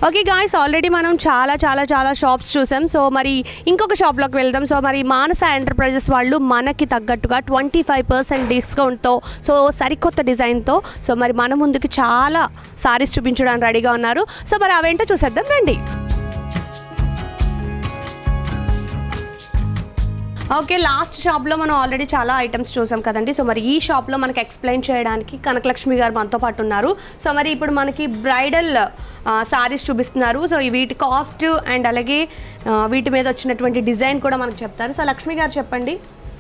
Okay guys already మనం చాలా చాలా చాలా షాప్స్ చూసాం సో మరి ఇంకొక షాప్లోకి వెళ్దాం సో మరి మానస ఎంటర్ప్రైజెస్ వాళ్ళు మనకి తగ్గట్టుగా ట్వంటీ ఫైవ్ పర్సెంట్ డిస్కౌంట్తో సో సరికొత్త డిజైన్తో సో మరి మన ముందుకి చాలా సారీస్ చూపించడానికి రెడీగా ఉన్నారు సో మరి అవేంటో చూసేద్దాం రండి ఓకే లాస్ట్ షాప్లో మనం ఆల్రెడీ చాలా ఐటమ్స్ చూసాం కదండి సో మరి ఈ షాప్లో మనకి ఎక్స్ప్లెయిన్ చేయడానికి కనకలక్ష్మి గారు మనతో పాటు ఉన్నారు సో మరి ఇప్పుడు మనకి బ్రైడల్ సారీస్ చూపిస్తున్నారు సో ఈ వీటి కాస్ట్ అండ్ అలాగే ఆ, వీటి మీద వచ్చినటువంటి డిజైన్ కూడా మనకు చెప్తారు సో లక్ష్మి గారు చెప్పండి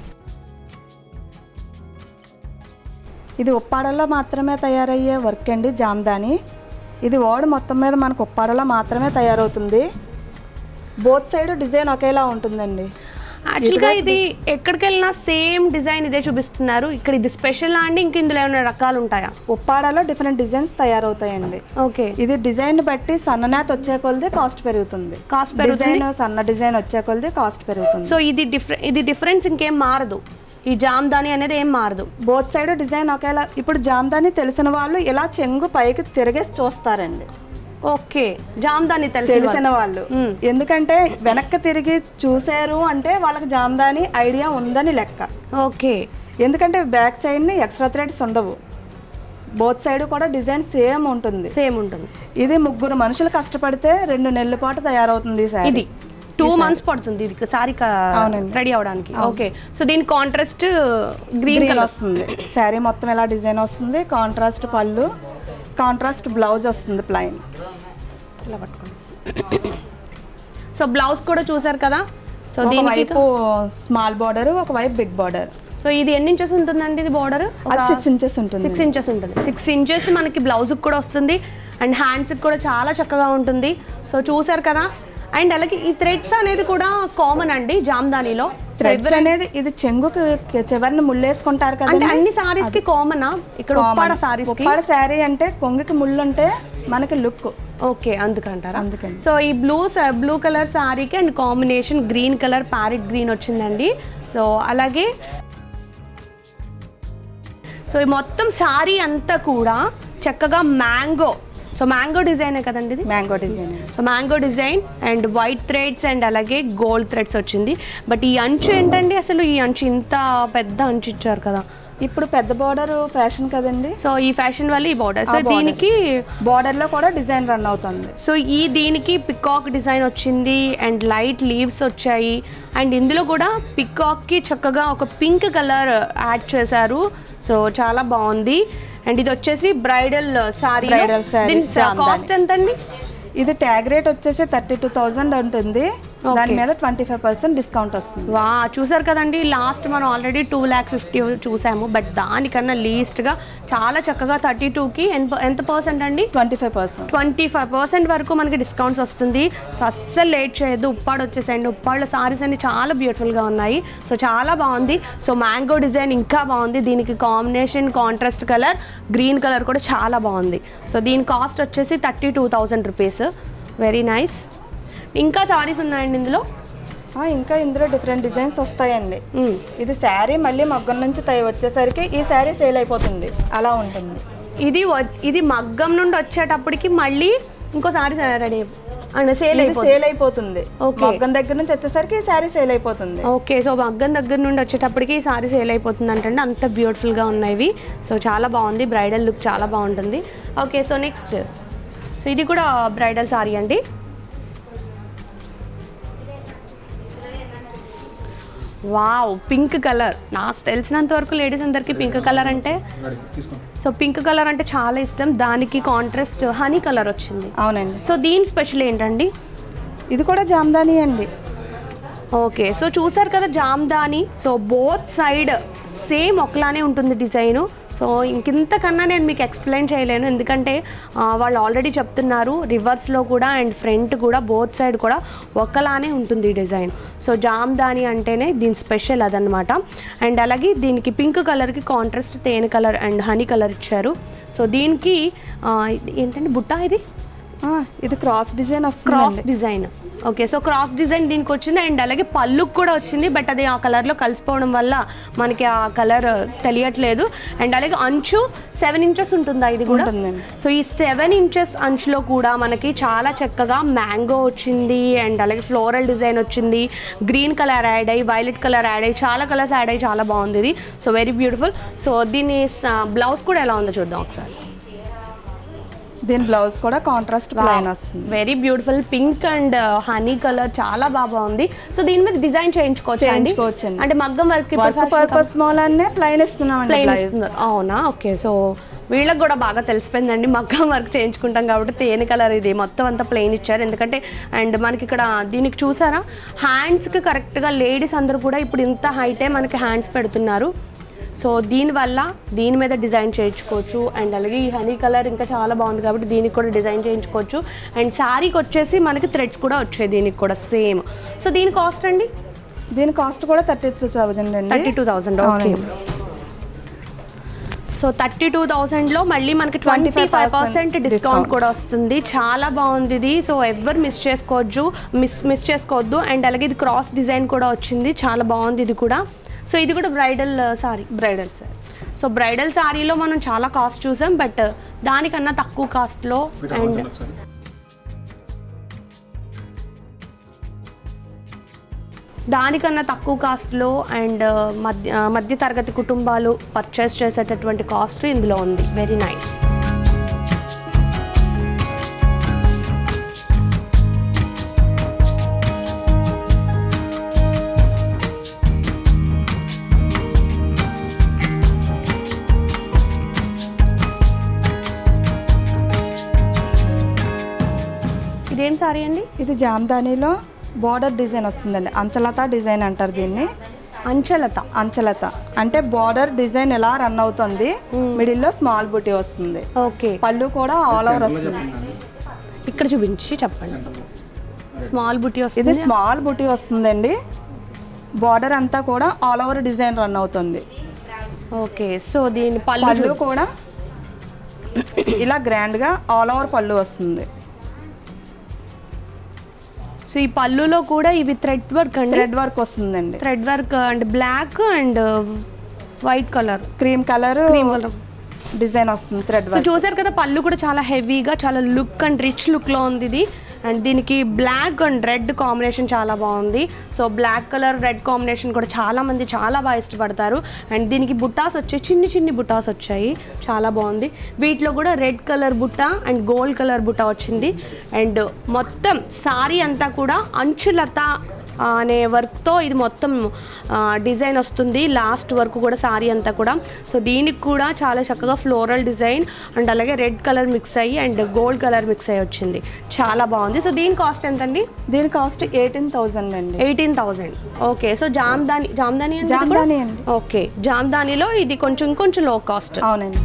ఇది ఉప్పాడలో మాత్రమే తయారయ్యే వర్క్ అండి జామ్దాని ఇది ఓడి మొత్తం మీద మనకు ఉప్పాడలో మాత్రమే తయారవుతుంది బోత్ సైడ్ డిజైన్ ఒకేలా ఉంటుందండి యాక్చువల్గా ఇది ఎక్కడికి వెళ్ళినా సేమ్ డిజైన్ ఇదే చూపిస్తున్నారు ఇక్కడ ఇది స్పెషల్ అండి ఇంక ఇందులో ఏమైనా రకాలు ఉంటాయా ఉప్పాడలో డిఫరెంట్ డిజైన్స్ తయారవుతాయండి ఓకే ఇది డిజైన్ బట్టి సన్ననేత వచ్చే కొలది కాస్ట్ పెరుగుతుంది కాస్ట్ పెరుగుతుంది డిజైన్ సన్న డిజైన్ వచ్చే కొలది కాస్ట్ పెరుగుతుంది సో ఇది డిఫరెంట్ ఇది డిఫరెన్స్ ఇంకేం మారదు ఈ జామ్దాని అనేది ఏం మారదు బోత్ సైడ్ డిజైన్ ఒకేలా ఇప్పుడు జామ్దాని తెలిసిన వాళ్ళు ఇలా చెంగు పైకి తిరిగేసి చూస్తారండి ఓకే జామ్దాని తెలుసు తెలిసిన వాళ్ళు ఎందుకంటే వెనక్కి తిరిగి చూసారు అంటే వాళ్ళకి జామ్దాని ఐడియా ఉందని లెక్క ఓకే ఎందుకంటే బ్యాక్ సైడ్ ని ఎక్స్ట్రా థ్రెడ్స్ ఉండవు బోత్ సైడ్ కూడా డిజైన్ సేమ్ ఉంటుంది సేమ్ ఉంటుంది ఇది ముగ్గురు మనుషులు కష్టపడితే రెండు నెలల పాటు తయారవుతుంది ఈ శారీ. ఇది టూ మంత్స్ పడుతుంది ఇది సారీ అవునండి. రెడీ అవడానికి ఓకే సో దీని కాంట్రాస్ట్ గ్రీన్ గ్రీన్ కలర్ వస్తుంది శారీ మొత్తం ఇలా డిజైన్ వస్తుంది కాంట్రాస్ట్ పళ్ళు కాంట్రాస్ట్ బ్లౌజ్ వస్తుంది ప్లైన్ ఇలా పట్టుకోండి సో బ్లౌజ్ కూడా చూసారు కదా సో దీనికి ఒకవైపు స్మాల్ బార్డర్ ఒకవైపు బిగ్ బార్డర్ సో ఇది ఎన్ని ఇంచెస్ ఉంటుందండి ఇది బార్డర్ అది సిక్స్ ఇంచెస్ ఉంటుంది సిక్స్ ఇంచెస్ ఉంటుంది సిక్స్ ఇంచెస్ మనకి బ్లౌజ్కి కూడా వస్తుంది అండ్ హ్యాండ్స్కి కూడా చాలా చక్కగా ఉంటుంది సో చూసారు కదా అండ్ అలాగే ఈ థ్రెడ్స్ అనేది కూడా కామన్ అండి జామ్దానిలో సో థ్రెడ్స్ అనేది ఇది చెంగుకి చివరిని ముళ్ళేసుకుంటారు అంటే కదా అన్ని సారీస్ కి కామనా ఇక్కడ ఉప్పాడ సారీస్ కి ఉప్పాడ శారీ అంటే కొంగుకి ముళ్ళు ఉంటే మనకి లుక్ ఓకే అందుకంటారా అందుకని. సో ఈ బ్లూ బ్లూ కలర్ సారీకి and combination green colour parrot green వచ్చిందండి సో అలాగే సో ఈ మొత్తం సారీ అంతా కూడా చక్కగా మ్యాంగో సో మ్యాంగో డిజైనే కదండి ఇది mango design so mango design and white threads and అలాగే గోల్డ్ థ్రెడ్స్ వచ్చింది బట్ ఈ అంచు ఏంటండి అసలు ఈ అంచు ఇంత పెద్ద అంచు ఇచ్చారు కదా ఇప్పుడు పెద్ద బార్డర్ ఫ్యాషన్ కదండి సో ఈ ఫ్యాషన్ వల్ల ఈ బార్డర్ సో ఆ border. దీనికి బార్డర్ లో కూడా డిజైన్ రన్ అవుతుంది సో ఈ దీనికి పికాక్ డిజైన్ వచ్చింది అండ్ లైట్ లీవ్స్ వచ్చాయి అండ్ ఇందులో కూడా పికాక్కి చక్కగా ఒక పింక్ కలర్ యాడ్ చేశారు సో చాలా బాగుంది అండ్ ఇది వచ్చేసి బ్రైడల్ సారీ Bridal saree, దీని జామ్దాని. కాస్ట్ ఎంత అండి ఇది ట్యాగ్ రేట్ వచ్చేసి థర్టీ టూ థౌజండ్ ఉంటుంది దాని మీద ట్వంటీ ఫైవ్ పర్సెంట్ డిస్కౌంట్ వస్తుంది వా చూసారు కదండి లాస్ట్ మనం ఆల్రెడీ టూ ల్యాక్ ఫిఫ్టీ చూసాము బట్ దానికన్నా లీస్ట్గా చాలా చక్కగా థర్టీ టూకి ఎంత పర్సెంట్ అండి twenty five percent twenty five percent వరకు మనకి డిస్కౌంట్స్ వస్తుంది సో అస్సలు లేట్ చేయొద్దు ఉప్పాడు వచ్చేసేయండి ఉప్పాళ్ళ సారీస్ అన్ని చాలా బ్యూటిఫుల్గా ఉన్నాయి సో చాలా బాగుంది సో మ్యాంగో డిజైన్ ఇంకా బాగుంది దీనికి combination contrast colour green colour కూడా చాలా బాగుంది సో దీని కాస్ట్ వచ్చేసి thirty two thousand rupees very nice ఇంకా సారీస్ ఉన్నాయండి ఇందులో ఇంకా ఇందులో డిఫరెంట్ డిజైన్స్ వస్తాయండి మ్మ్. ఇది శారీ మళ్ళీ మగ్గం నుంచి తయ వచ్చేసరికి ఈ శారీ సేల్ అయిపోతుంది అలా ఉంటుంది ఇది వ- ఇది మగ్గం నుండి వచ్చేటప్పటికి మళ్ళీ ఇంకో సారీ రెడీ అండ్ సేల్ ఇది అయిపోతుంది సేల్ అయిపోతుంది Okay. మగ్గం దగ్గర నుంచి వచ్చేసరికి ఈ శారీ సేల్ అయిపోతుంది ఓకే సో మగ్గం దగ్గర నుండి వచ్చేటప్పటికి ఈ సారీ సేల్ అయిపోతుంది అంటే అంత బ్యూటిఫుల్గా ఉన్నాయి ఇవి. సో చాలా బాగుంది బ్రైడల్ లుక్ చాలా బాగుంటుంది ఓకే సో నెక్స్ట్ సో ఇది కూడా బ్రైడల్ సారీ అండి వావ్ పింక్ కలర్ నాకు తెలిసినంత వరకు లేడీస్ అందరికీ పింక్ కలర్ అంటే సో పింక్ కలర్ అంటే చాలా ఇష్టం దానికి కాంట్రాస్ట్ హనీ కలర్ వచ్చింది అవునండి సో దీని స్పెషల్ ఏంటండి ఇది కూడా జామ్దాని అండి ఓకే సో చూసారు కదా Jamdani so both side same ఒకలానే ఉంటుంది డిజైను సో ఇంకింతకన్నా నేను మీకు ఎక్స్ప్లెయిన్ చేయలేను ఎందుకంటే ఆ, వాళ్ళు ఆల్రెడీ చెప్తున్నారు రివర్స్లో కూడా అండ్ ఫ్రంట్ కూడా బోత్ సైడ్ కూడా ఒకలానే ఉంటుంది ఈ డిజైన్ సో జామ్దాని అంటేనే దీని స్పెషల్ అదనమాట అండ్ అలాగే దీనికి పింక్ కలర్కి కాంట్రాస్ట్ తేనె కలర్ అండ్ హనీ కలర్ ఇచ్చారు సో దీనికి ఆ, ఇది ఏంటంటే బుట్ట ఇది ఆ, ఇది క్రాస్ డిజైన్ క్రాస్ వస్తుంది design okay so cross design దీనికి వచ్చింది అండ్ అలాగే పళ్ళుకు కూడా వచ్చింది బట్ అది ఆ కలర్లో కలిసిపోవడం వల్ల మనకి ఆ కలర్ తెలియట్లేదు అండ్ అలాగే అంచు సెవెన్ ఇంచెస్ ఉంటుందా ఇది కూడా ఉంటుందండి. సో ఈ సెవెన్ ఇంచెస్ అంచులో కూడా మనకి చాలా చక్కగా మ్యాంగో వచ్చింది అండ్ అలాగే ఫ్లోరల్ డిజైన్ వచ్చింది గ్రీన్ కలర్ యాడ్ అయ్యి వైలెట్ కలర్ యాడ్ అయ్యి చాలా కలర్స్ యాడ్ అయ్యి చాలా బాగుంది ఇది సో వెరీ బ్యూటిఫుల్ సో దీని బ్లౌజ్ కూడా ఎలా ఉందో చూద్దాం ఒకసారి దీని బ్లౌజ్ కూడా కాంట్రాస్ట్ ప్లైన్ వస్తుంది very beautiful pink and honey colour చాలా బాగా బాగుంది సో దీని మీద డిజైన్ చేయించుకోవచ్చు చేయించుకోవచ్చండి. అంటే మగ్గం వర్క్ వర్క్ పర్పస్ మూలనే ప్లైన్ ఇస్తున్నామండి ప్లెయిన్ బ్లౌజ్ ఇస్తున్నారు అవునా ఓకే సో వీళ్ళకి కూడా బాగా తెలిసిపోయిందండి మగ్గం వర్క్ చేయించుకుంటాం కాబట్టి తేనె కలర్ ఇది మొత్తం అంతా ప్లెయిన్ ఇచ్చారు ఎందుకంటే అండ్ మనకి ఇక్కడ దీనికి చూసారా హ్యాండ్స్కి కరెక్ట్గా లేడీస్ అందరూ కూడా ఇప్పుడు ఇంత హైటే మనకి హ్యాండ్స్ పెడుతున్నారు సో దీనివల్ల దీని మీద డిజైన్ చేయించుకోవచ్చు అండ్ అలాగే ఈ హనీ కలర్ ఇంకా చాలా బాగుంది కాబట్టి దీనికి కూడా డిజైన్ చేయించుకోవచ్చు అండ్ శారీకి వచ్చేసి మనకి థ్రెడ్స్ కూడా వచ్చాయి దీనికి కూడా సేమ్ సో దీని కాస్ట్ అండి దీని కాస్ట్ కూడా థర్టీ టూ థౌజండ్ అండి థర్టీ టూ థౌసండ్ ఓకే అవునండి. సో థర్టీ టూ థౌసండ్లో మళ్ళీ మనకి twenty five 25% percent discount discount. కూడా వస్తుంది చాలా బాగుంది ఇది సో ఎవరు మిస్ చేసుకోవచ్చు మిస్ మిస్ చేసుకోవద్దు అండ్ అలాగే ఇది క్రాస్ డిజైన్ కూడా వచ్చింది చాలా బాగుంది ఇది కూడా సో ఇది కూడా bridal sari bridal sir so bridal శారీలో మనం చాలా కాస్ట్ చూసాం బట్ దానికన్నా తక్కువ కాస్ట్లో అండ్ దానికన్నా తక్కువ కాస్ట్లో అండ్ మధ్య మధ్య తరగతి కుటుంబాలు పర్చేస్ చేసేటటువంటి కాస్ట్ ఇందులో ఉంది వెరీ నైస్ ఇదేం సారీ అండి ఇది జామ్దానిలో బార్డర్ డిజైన్ వస్తుందండి అంచలత డిజైన్ అంటారు దీన్ని అంచలత అంచలత అంటే బార్డర్ డిజైన్ ఎలా రన్ అవుతుంది మిడిల్లో స్మాల్ బుటీ వస్తుంది ఓకే పళ్ళు కూడా ఆల్ ఓవర్ వస్తుంది ఇక్కడ చూపించి చెప్పండి స్మాల్ బుటీ ఇది వస్తుంది స్మాల్ బుటీ వస్తుందండి బార్డర్ అంతా కూడా ఆల్ ఓవర్ డిజైన్ రన్ అవుతుంది ఓకే సో దీని పళ్ళు పళ్ళు చూ- కూడా ఇలా గ్రాండ్గా ఆల్ ఓవర్ పళ్ళు వస్తుంది సో ఈ పళ్ళులో కూడా ఇవి థ్రెడ్ వర్క్ అండి థ్రెడ్ వర్క్ వస్తుందండి thread work and black and white colour cream colour cream colour design వస్తుంది థ్రెడ్ సో వర్క్ చూసారు కదా పళ్ళు కూడా చాలా హెవీగా చాలా లుక్ అండ్ రిచ్ లుక్లో ఉంది ఇది అండ్ దీనికి బ్లాక్ అండ్ రెడ్ కాంబినేషన్ చాలా బాగుంది so black colour red combination కూడా చాలా మంది చాలా బాగా ఇష్టపడతారు అండ్ దీనికి బుట్టాస్ వచ్చాయి చిన్ని చిన్ని బుట్టాస్ వచ్చాయి చాలా బాగుంది వీటిలో కూడా రెడ్ కలర్ బుట్ట అండ్ గోల్డ్ కలర్ బుట్ట వచ్చింది అండ్ మొత్తం సారీ అంతా కూడా అంచులత ఆ, అనే వర్క్తో ఇది మొత్తం డిజైన్ వస్తుంది లాస్ట్ వరకు కూడా సారీ అంతా కూడా సో దీనికి కూడా చాలా చక్కగా ఫ్లోరల్ డిజైన్ అండ్ అలాగే రెడ్ కలర్ మిక్స్ అయ్యి అండ్ గోల్డ్ కలర్ మిక్స్ అయ్యి వచ్చింది చాలా బాగుంది సో దీని కాస్ట్ ఎంతండి దీని కాస్ట్ ఎయిటీన్ థౌజండ్ అండి eighteen thousand okay so Jamdani Jamdani అంటే ఇది కూడా? జామ్దాని అండి. ఓకే జామ్దానిలో ఇది కొంచెం కొంచెం లో కాస్ట్ అవునండి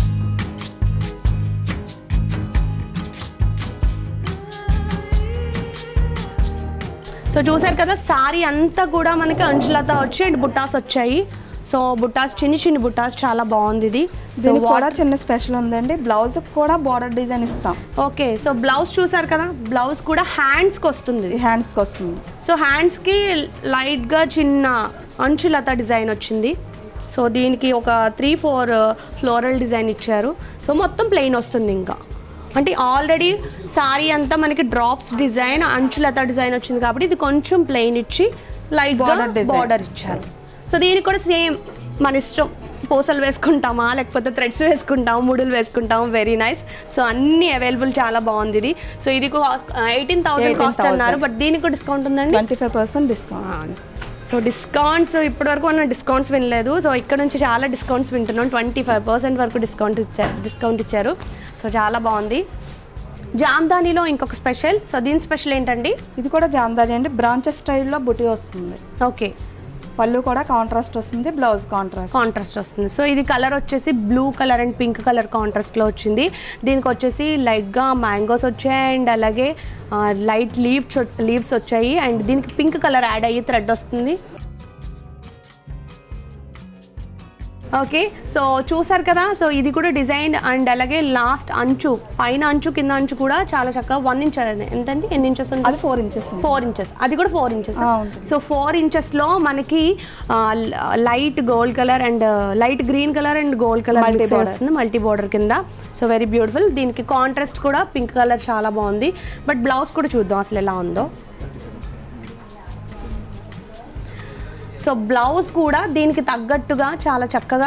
సో చూసారు కదా సారీ అంతా కూడా మనకి అంచులత వచ్చి అండ్ బుట్టాస్ వచ్చాయి సో బుట్టాస్ చిన్ని చిన్ని బుట్టాస్ చాలా బాగుంది ఇది సో దీనికి కూడా చిన్న స్పెషల్ ఉందండి బ్లౌజ్ కూడా బార్డర్ డిజైన్ ఇస్తాం ఓకే సో బ్లౌజ్ చూసారు కదా బ్లౌజ్ కూడా హ్యాండ్స్కి వస్తుంది ఈ హ్యాండ్స్కి వస్తుంది సో హ్యాండ్స్కి లైట్గా చిన్న అంచులత డిజైన్ వచ్చింది సో దీనికి ఒక త్రీ ఫోర్ ఫ్లోరల్ డిజైన్ ఇచ్చారు సో మొత్తం ప్లెయిన్ వస్తుంది ఇంకా అంటే ఆల్రెడీ సారీ అంతా మనకి డ్రాప్స్ డిజైన్ అంచులత డిజైన్ వచ్చింది కాబట్టి ఇది కొంచెం ప్లెయిన్ ఇచ్చి లైట్గా Border design. బార్డర్ ఇచ్చారు సో దీనికి కూడా సేమ్ మన ఇష్టం పూసలు వేసుకుంటామా లేకపోతే థ్రెడ్స్ వేసుకుంటాం ముడులు వేసుకుంటాం వెరీ నైస్ సో అన్ని అవైలబుల్ చాలా బాగుంది ఇది సో ఇది ఎయిటీన్ థౌసండ్ కాస్ట్ 18,000. అన్నారు బట్ దీనికి కూడా డిస్కౌంట్ ఉందండి twenty five percent discount so discounts ఇప్పటివరకు మనం డిస్కౌంట్స్ వినలేదు సో ఇక్కడ నుంచి చాలా డిస్కౌంట్స్ వింటున్నాం ట్వంటీ ఫైవ్ పర్సెంట్ వరకు డిస్కౌంట్ ఇచ్చారు డిస్కౌంట్ ఇచ్చారు సో చాలా బాగుంది జామ్దానిలో ఇంకొక స్పెషల్ సో దీని స్పెషల్ ఏంటండి ఇది కూడా జామ్దాని అండి బ్రాంచెస్ స్టైల్లో బుటీ వస్తుంది ఓకే పళ్ళు కూడా కాంట్రాస్ట్ వస్తుంది బ్లౌజ్ కాంట్రాస్ట్ కాంట్రాస్ట్ వస్తుంది సో ఇది కలర్ వచ్చేసి blue colour and pink colour కాంట్రాస్ట్లో వచ్చింది దీనికి వచ్చేసి లైట్గా మ్యాంగోస్ వచ్చాయి అండ్ అలాగే లైట్ లీవ్స్ లీవ్స్ వచ్చాయి అండ్ దీనికి పింక్ కలర్ యాడ్ అయ్యి థ్రెడ్ వస్తుంది ఓకే సో చూసారు కదా సో ఇది కూడా డిజైన్ అండ్ అలాగే లాస్ట్ అంచు పైన అంచు కింద అంచు కూడా చాలా చక్కగా వన్ ఇంచ్ ఎంతండి ఎన్ని ఇంచెస్ ఉంటుంది అది ఫోర్ ఇంచెస్ ఫోర్ ఇంచెస్ అది కూడా ఫోర్ ఇంచెస్ ఆ, ఉంటుంది. సో ఫోర్ ఇంచెస్లో మనకి light gold colour and light green colour and gold colour Multi mix border. వస్తుంది మల్టీ బోర్డర్ కింద సో వెరీ బ్యూటిఫుల్ దీనికి కాంట్రాస్ట్ కూడా పింక్ కలర్ చాలా బాగుంది బట్ బ్లౌజ్ కూడా చూద్దాం అసలు ఎలా ఉందో సో బ్లౌజ్ కూడా దీనికి తగ్గట్టుగా చాలా చక్కగా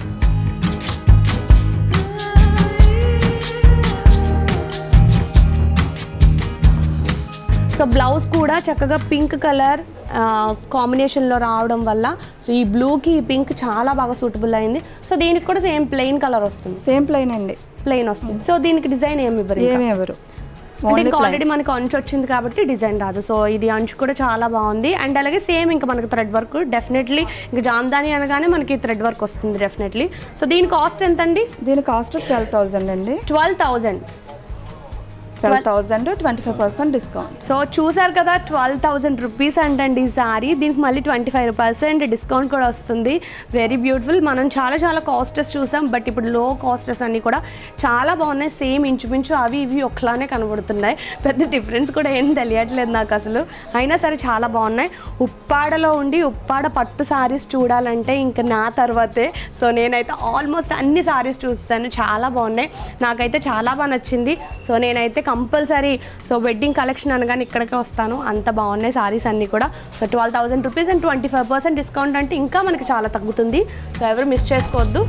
సో బ్లౌజ్ కూడా చక్కగా పింక్ కలర్ కాంబినేషన్లో రావడం వల్ల సో ఈ బ్లూకి ఈ పింక్ చాలా బాగా సూటబుల్ అయింది సో దీనికి కూడా సేమ్ ప్లెయిన్ కలర్ వస్తుంది సేమ్ ప్లెయిన్ అండి ప్లెయిన్ వస్తుంది సో దీనికి డిజైన్ ఏమి ఇవ్వరు ఇంకా. ఏమి ఎవరు అంటే ఓన్లీ ఇంకా ఆల్రెడీ మనకి అంచు వచ్చింది కాబట్టి డిజైన్ రాదు సో ఇది అంచు కూడా చాలా బాగుంది అండ్ అలాగే సేమ్ ఇంకా మనకి థ్రెడ్ వర్క్ డెఫినెట్లీ ఇంకా జామ్దాని అనగానే మనకి థ్రెడ్ వర్క్ వస్తుంది డెఫినెట్లీ సో దీని కాస్ట్ ఎంత అండి దీని కాస్ట్ ట్వెల్వ్ థౌజండ్ అండి twelve thousand twelve thousand twenty five percent discount so చూసారు కదా ట్వెల్వ్ థౌజండ్ రూపీస్ అంటండి ఈ సారీ దీనికి మళ్ళీ ట్వంటీ ఫైవ్ పర్సెంట్ డిస్కౌంట్ కూడా వస్తుంది వెరీ బ్యూటిఫుల్ మనం చాలా చాలా కాస్టెస్ చూసాం బట్ ఇప్పుడు లో కాస్టెస్ అన్నీ కూడా చాలా బాగున్నాయి సేమ్ ఇంచుమించు అవి ఇవి ఒకలానే కనబడుతున్నాయి పెద్ద డిఫరెన్స్ కూడా ఏం తెలియట్లేదు నాకు అసలు అయినా సరే చాలా బాగున్నాయి ఉప్పాడలో ఉండి ఉప్పాడ పట్టు సారీస్ చూడాలంటే ఇంకా నా తర్వాతే సో నేనైతే ఆల్మోస్ట్ అన్ని సారీస్ చూస్తాను చాలా బాగున్నాయి నాకైతే చాలా బాగా నచ్చింది సో నేనైతే కంపల్సరీ సో వెడ్డింగ్ కలెక్షన్ అనగానే ఇక్కడికే వస్తాను అంత బాగున్నాయి సారీస్ అన్నీ కూడా so twelve thousand rupees and twenty five percent discount అంటే ఇంకా మనకి చాలా తగ్గుతుంది సో ఎవరు మిస్ చేసుకోవద్దు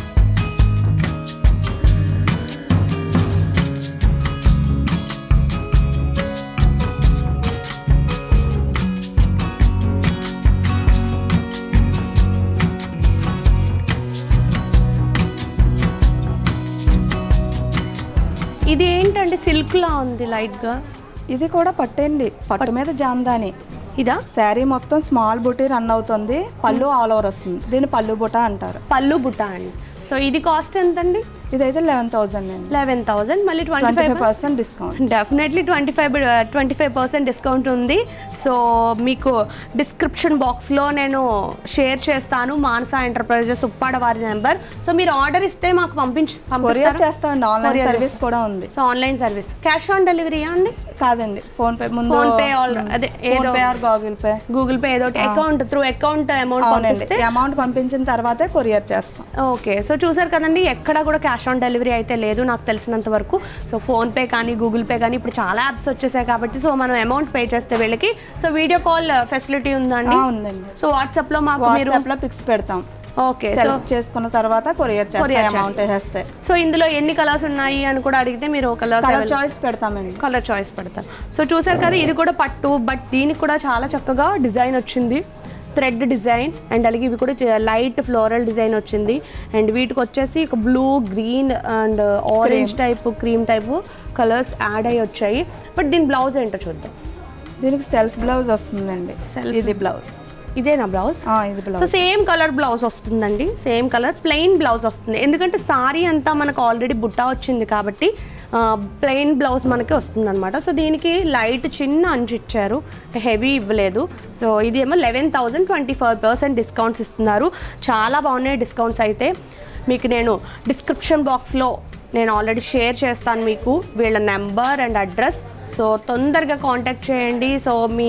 ఇది ఏంటంటే సిల్క్లా ఉంది లైట్గా ఇది కూడా పట్టండి పట్టు మీద జామ్దాని ఇదా శారీ మొత్తం స్మాల్ బుటీ రన్ అవుతుంది పళ్ళు ఆల్ ఓవర్ వస్తుంది దీన్ని పళ్ళు బుట్ట అంటారు పళ్ళు బుట్ట అండి సో ఇది కాస్ట్ ఎంతండి ఇదైతే లెవెన్ థౌజండ్ అండి లెవెన్ థౌజండ్ మళ్ళీ twenty twenty five five percent discount definitely twenty five twenty five percent discount ఉంది సో మీకు డిస్క్రిప్షన్ బాక్స్లో నేను షేర్ చేస్తాను మానసా ఎంటర్ప్రైజెస్ ఉప్పాడ వారి నెంబర్ సో మీరు ఆర్డర్ ఇస్తే మాకు పంపించి కొరియర్ పంపిస్తారు చేస్తామండి ఆన్లైన్ Courier సర్వీస్ కూడా ఉంది so online service cash on డెలివరీయా అండి కాదండి ఫోన్ పే ముందు ఫోన్ పే ఆల్ అదే ఫోన్ ఏదో pay or Google Pay Google Pay ఏదో అకౌంట్ త్రూ అకౌంట్ అమౌంట్ అవునండి పంపిస్తే అమౌంట్ పంపించిన తర్వాతే కొరియర్ చేస్తాం ఓకే సో చూసారు కదండి ఎక్కడ కూడా క్యాష్ ఆన్ డెలివరీ అయితే లేదు నాకు తెలిసినంత వరకు సో ఫోన్పే కానీ గూగుల్ పే కానీ ఇప్పుడు చాలా యాప్స్ వచ్చేసాయి కాబట్టి సో మనం అమౌంట్ పే చేస్తే వీళ్ళకి సో వీడియో కాల్ ఫెసిలిటీ ఉందండి ఆ, ఉందండి సో వాట్సాప్లో మాకు మీరు వాట్సాప్ లో పిక్స్ పెడతాం ఓకే సో సెలెక్ట్ చేసుకున్న తర్వాత కొరియర్ Courier చేస్తాం అమౌంట్ వేసేస్తే సో ఇందులో ఎన్ని కలర్స్ ఉన్నాయి అని కూడా అడిగితే మీరు కలర్స్ కలర్ చాయిస్ పెడతామండి కలర్ చాయిస్ పెడతారు సో చూసారు కదా ఇది కూడా పట్టు బట్ దీనికి కూడా చాలా చక్కగా డిజైన్ వచ్చింది థ్రెడ్ డిజైన్ అండ్ అలాగే ఇవి కూడా లైట్ ఫ్లోరల్ డిజైన్ వచ్చింది అండ్ వీటికి వచ్చేసి ఒక blue green and orange type cream type colours add అయ్యి వచ్చాయి బట్ దీని బ్లౌజ్ ఏంటో చూద్దాం దీనికి సెల్ఫ్ బ్లౌజ్ వస్తుందండి Self- ఇది బ్లౌజ్ ఇదేనా బ్లౌజ్ ఇది so blouse same colour blouse వస్తుందండి సేమ్ కలర్ ప్లెయిన్ బ్లౌజ్ వస్తుంది ఎందుకంటే సారీ అంతా మనకు ఆల్రెడీ బుట్ట వచ్చింది కాబట్టి ప్లెయిన్ బ్లౌజ్ మనకి వస్తుంది అనమాట సో దీనికి లైట్ చిన్న అంచు ఇచ్చారు హెవీ ఇవ్వలేదు సో ఇది ఏమో eleven thousand twenty five percent discounts ఇస్తున్నారు చాలా బాగున్నాయి డిస్కౌంట్స్ అయితే మీకు నేను డిస్క్రిప్షన్ బాక్స్లో నేను ఆల్రెడీ షేర్ చేస్తాను మీకు వీళ్ళ నెంబర్ అండ్ అడ్రస్ సో తొందరగా కాంటాక్ట్ చేయండి సో మీ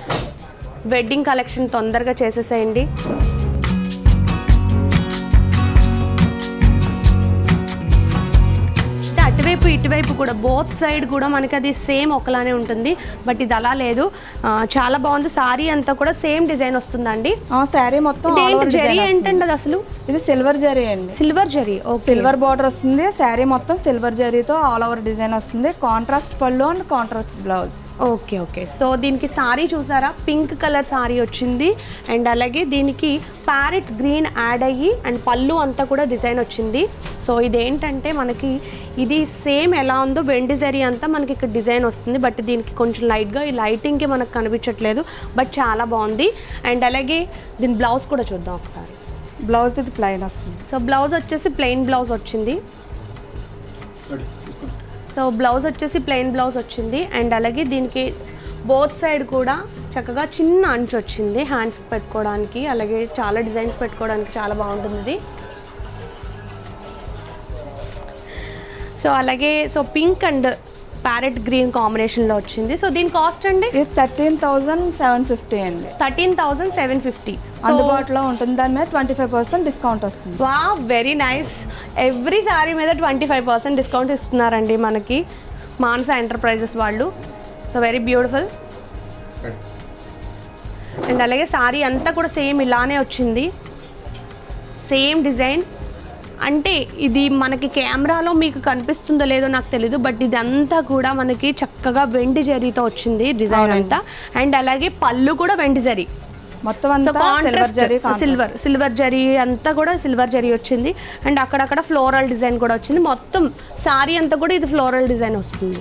వెడ్డింగ్ కలెక్షన్ తొందరగా చేసేసేయండి అంటే అటువైపు ఇటువైపు కూడా బోత్ సైడ్ కూడా మనకి అది సేమ్ ఒకలానే ఉంటుంది బట్ ఇది అలా లేదు ఆ, చాలా బాగుంది సారీ అంతా కూడా సేమ్ డిజైన్ వస్తుందండి శారీ మొత్తం all ఇదేంటి over జరీ design వస్తుంది. ఏంటండి అది అసలు ఇది సిల్వర్ జరీ అండి silver zari okay silver border వస్తుంది శారీ మొత్తం సిల్వర్ జరీతో ఆల్ ఓవర్ డిజైన్ వస్తుంది కాంట్రాస్ట్ పళ్ళు and contrast blouse okay okay so దీనికి సారీ చూసారా పింక్ కలర్ సారీ వచ్చింది అండ్ అలాగే దీనికి ప్యారెట్ గ్రీన్ యాడ్ అయ్యి అండ్ పళ్ళు అంతా కూడా డిజైన్ వచ్చింది సో ఇదేంటంటే మనకి ఇది సేమ్ ఎలా ఉందో వెండి జరీ అంతా మనకి ఇక్కడ డిజైన్ వస్తుంది బట్ దీనికి కొంచెం లైట్గా ఈ లైటింగ్కి మనకు కనిపించట్లేదు బట్ చాలా బాగుంది అండ్ అలాగే దీని బ్లౌజ్ కూడా చూద్దాం ఒకసారి బ్లౌజ్ ఇది ప్లైన్ వస్తుంది సో బ్లౌజ్ వచ్చేసి ప్లెయిన్ బ్లౌజ్ వచ్చింది సో బ్లౌజ్ వచ్చేసి ప్లెయిన్ బ్లౌజ్ వచ్చింది అండ్ అలాగే దీనికి బోత్ సైడ్ కూడా చక్కగా చిన్న అంచు వచ్చింది హ్యాండ్స్ పెట్టుకోవడానికి అలాగే చాలా డిజైన్స్ పెట్టుకోవడానికి చాలా బాగుంటుంది ఇది సో అలాగే so pink and parrot green కాంబినేషన్లో వచ్చింది సో దీని కాస్ట్ అండి ఇది థర్టీన్ థౌజండ్ సెవెన్ ఫిఫ్టీ అండి thirteen thousand seven fifty so అందుబాటులో ఉంటుంది దాని మీద ట్వంటీ ఫైవ్ పర్సెంట్ డిస్కౌంట్ వస్తుంది వా వెరీ నైస్ ఎవ్రీ సారీ మీద ట్వంటీ ఫైవ్ పర్సెంట్ డిస్కౌంట్ ఇస్తున్నారండి మనకి మానస ఎంటర్ప్రైజెస్ వాళ్ళు సో వెరీ బ్యూటిఫుల్ అండ్ అలాగే సారీ అంతా కూడా సేమ్ ఇలానే వచ్చింది సేమ్ డిజైన్ అంటే ఇది మనకి కెమెరాలో మీకు కనిపిస్తుందో లేదో నాకు తెలీదు బట్ ఇదంతా కూడా మనకి చక్కగా వెండి జరీతో వచ్చింది డిజైన్ అంతా అండ్ అలాగే పళ్ళు కూడా వెండి జరీ మొత్తం సో అంతా silver zari silver silver zari అంతా కూడా సిల్వర్ జరీ వచ్చింది అండ్ అక్కడక్కడ ఫ్లోరల్ డిజైన్ కూడా వచ్చింది మొత్తం సారీ అంతా కూడా ఇది ఫ్లోరల్ డిజైన్ వస్తుంది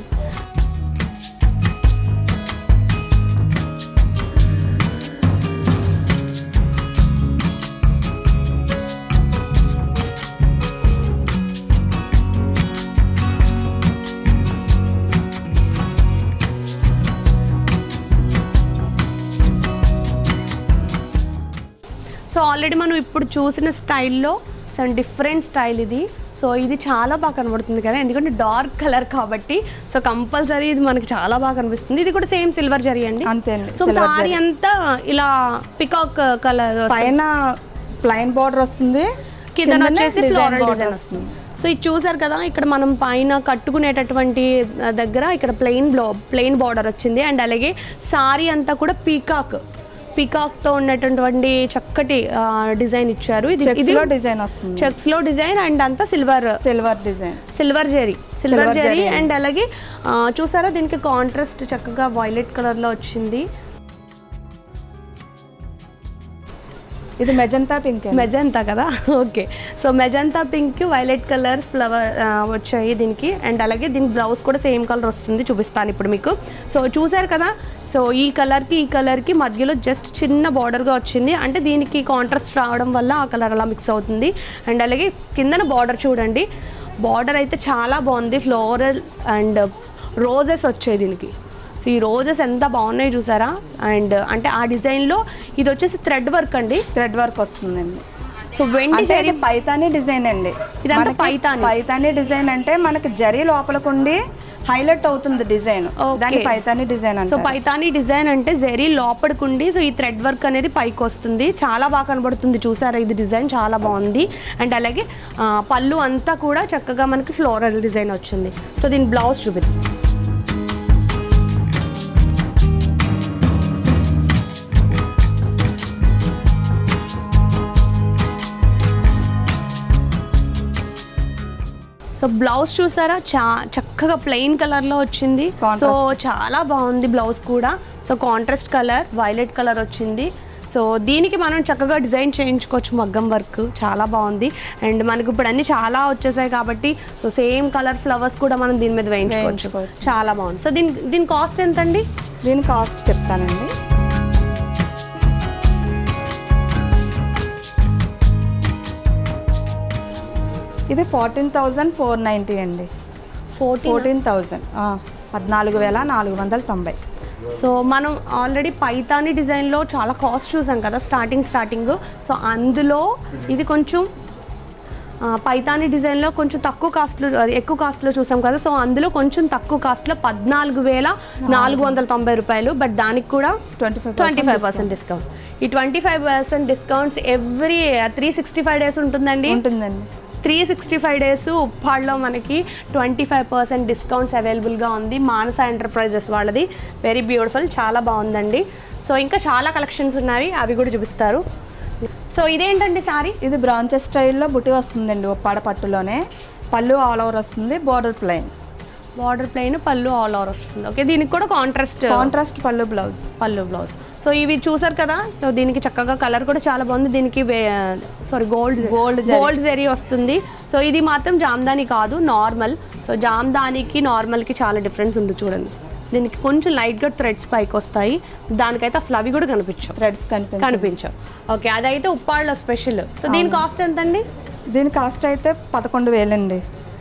సో ఆల్రెడీ మనం ఇప్పుడు చూసిన స్టైల్లో సమ్ డిఫరెంట్ స్టైల్ ఇది సో ఇది చాలా బాగా కనబడుతుంది కదా ఎందుకంటే డార్క్ కలర్ కాబట్టి సో కంపల్సరీ ఇది మనకి చాలా బాగా కనిపిస్తుంది ఇది కూడా సేమ్ సిల్వర్ జరీ అండి అంతే అండి సో silver సారీ జరీ. అంతా ఇలా పికాక్ కలర్ పైన ప్లైన్ బార్డర్ వస్తుంది కింద కిందనే వచ్చేసి design ఫ్లోరల్ border డిజైన్ వస్తుంది సో ఇది చూసారు కదా ఇక్కడ మనం పైన కట్టుకునేటటువంటి ఆ, దగ్గర ఇక్కడ ప్లెయిన్ బ్లో ప్లెయిన్ బార్డర్ వచ్చింది అండ్ అలాగే సారీ అంతా కూడా పీకాక్ పీకాక్తో ఉన్నటువంటి చక్కటి డిజైన్ ఇచ్చారు ఇది చెక్స్ ఇది లో డిజైన్ వస్తుంది చెక్స్ లో డిజైన్ అండ్ అంతా silver silver design silver zari silver Silver zari zari. And అలాగే ఆ, చూసారా దీనికి కాంట్రాస్ట్ చక్కగా వైలెట్ కలర్ లో వచ్చింది ఇది మెజంతా పింక్ మెజంతా కదా okay so magenta pink violet colour flower వచ్చాయి దీనికి అండ్ అలాగే దీనికి బ్లౌజ్ కూడా సేమ్ కలర్ వస్తుంది చూపిస్తాను ఇప్పుడు మీకు సో చూసారు కదా సో ఈ కలర్కి ఈ కలర్కి మధ్యలో జస్ట్ చిన్న బార్డర్గా వచ్చింది అంటే దీనికి కాంట్రాస్ట్ రావడం వల్ల ఆ కలర్ అలా మిక్స్ అవుతుంది అండ్ అలాగే కిందన బార్డర్ చూడండి బార్డర్ అయితే చాలా బాగుంది ఫ్లోరల్ అండ్ రోజెస్ వచ్చాయి దీనికి సో ఈ రోజెస్ ఎంత బాగున్నాయి చూసారా అండ్ అంటే ఆ డిజైన్లో ఇది వచ్చేసి థ్రెడ్ వర్క్ అండి థ్రెడ్ వర్క్ వస్తుందండి సో వెండి అంటే ఇది పైతానీ డిజైన్ అండి ఇదంతా మనకి పైతానీ. పైతానీ డిజైన్ అంటే మనకి జరీ లోపలకుండి హైలైట్ అవుతుంది డిజైన్ Okay. దాన్ని పైతానీ డిజైన్ సో అంటే పైతానీ డిజైన్ అంటే జరీ లోపలికుండి సో ఈ థ్రెడ్ వర్క్ అనేది పైకి వస్తుంది చాలా బాగా కనబడుతుంది చూసారా ఇది డిజైన్ చాలా బాగుంది అండ్ అలాగే ఆ, పళ్ళు అంతా కూడా చక్కగా మనకి ఫ్లోరల్ డిజైన్ వచ్చింది సో దీని బ్లౌజ్ చూపిస్తుంది సో బ్లౌజ్ చూసారా చా చక్కగా ప్లెయిన్ కలర్లో వచ్చింది సో Contrast. చాలా బాగుంది బ్లౌజ్ కూడా so contrast colour violet colour వచ్చింది సో దీనికి మనం చక్కగా డిజైన్ చేయించుకోవచ్చు మగ్గం వర్క్ చాలా బాగుంది అండ్ మనకి ఇప్పుడు అన్ని చాలా వచ్చేసాయి కాబట్టి సో సేమ్ కలర్ ఫ్లవర్స్ కూడా మనం దీని మీద వేయించుకోవచ్చు వేయించుకోవచ్చు. చాలా బాగుంది సో దీని దీని కాస్ట్ ఎంత అండి దీని కాస్ట్ చెప్తానండి ఇది ఫోర్టీన్ థౌజండ్ ఫోర్ నైంటీ అండి ఫోర్టీన్ ఫోర్టీన్ థౌజండ్ పద్నాలుగు వేల నాలుగు వందల తొంభై సో మనం ఆల్రెడీ పైతాని డిజైన్లో చాలా కాస్ట్ చూసాం కదా స్టార్టింగ్ స్టార్టింగ్ సో అందులో ఇది కొంచెం ఆ, పైతాని డిజైన్లో కొంచెం తక్కువ కాస్ట్లో అది ఎక్కువ కాస్ట్లో చూసాం కదా సో అందులో కొంచెం తక్కువ కాస్ట్లో పద్నాలుగు వేల నాలుగు వందల తొంభై రూపాయలు బట్ దానికి కూడా twenty five twenty five percent discount ఈ twenty five percent discounts every three sixty five days ఉంటుందండి ఉంటుందండి త్రీ సిక్స్టీ ఫైవ్ డేస్ ఉప్పాడ్లో మనకి ట్వంటీ ఫైవ్ పర్సెంట్ డిస్కౌంట్స్ అవైలబుల్గా ఉంది మానస ఎంటర్ప్రైజెస్ వాళ్ళది వెరీ బ్యూటిఫుల్ చాలా బాగుందండి సో ఇంకా చాలా కలెక్షన్స్ ఉన్నాయి అవి కూడా చూపిస్తారు సో ఇదేంటండి సారీ ఇది బ్రాంచెస్ స్టైల్లో బుట్టి వస్తుందండి ఉప్పాడ పట్టులోనే పళ్ళు ఆల్ ఓవర్ వస్తుంది border plain border plain pallu all over వస్తుంది ఓకే దీనికి కూడా contrast contrast pallu blouse pallu blouse so ఇవి చూసారు కదా సో దీనికి చక్కగా కలర్ కూడా చాలా బాగుంది దీనికి sari gold Gold zari. Gold zari వస్తుంది సో ఇది మాత్రం జామ్దాని కాదు నార్మల్ సో జామ్దానికి నార్మల్కి చాలా డిఫరెన్స్ ఉంది చూడండి దీనికి కొంచెం లైట్గా థ్రెడ్స్ పైకి వస్తాయి దానికైతే అసలు అవి కూడా కనిపించవు థ్రెడ్స్ కనిపించ కనిపించవు ఓకే అదైతే ఉప్పాళ్ళ స్పెషల్ సో దీని కాస్ట్ ఎంత అండి దీని కాస్ట్ అయితే పదకొండు వేలండి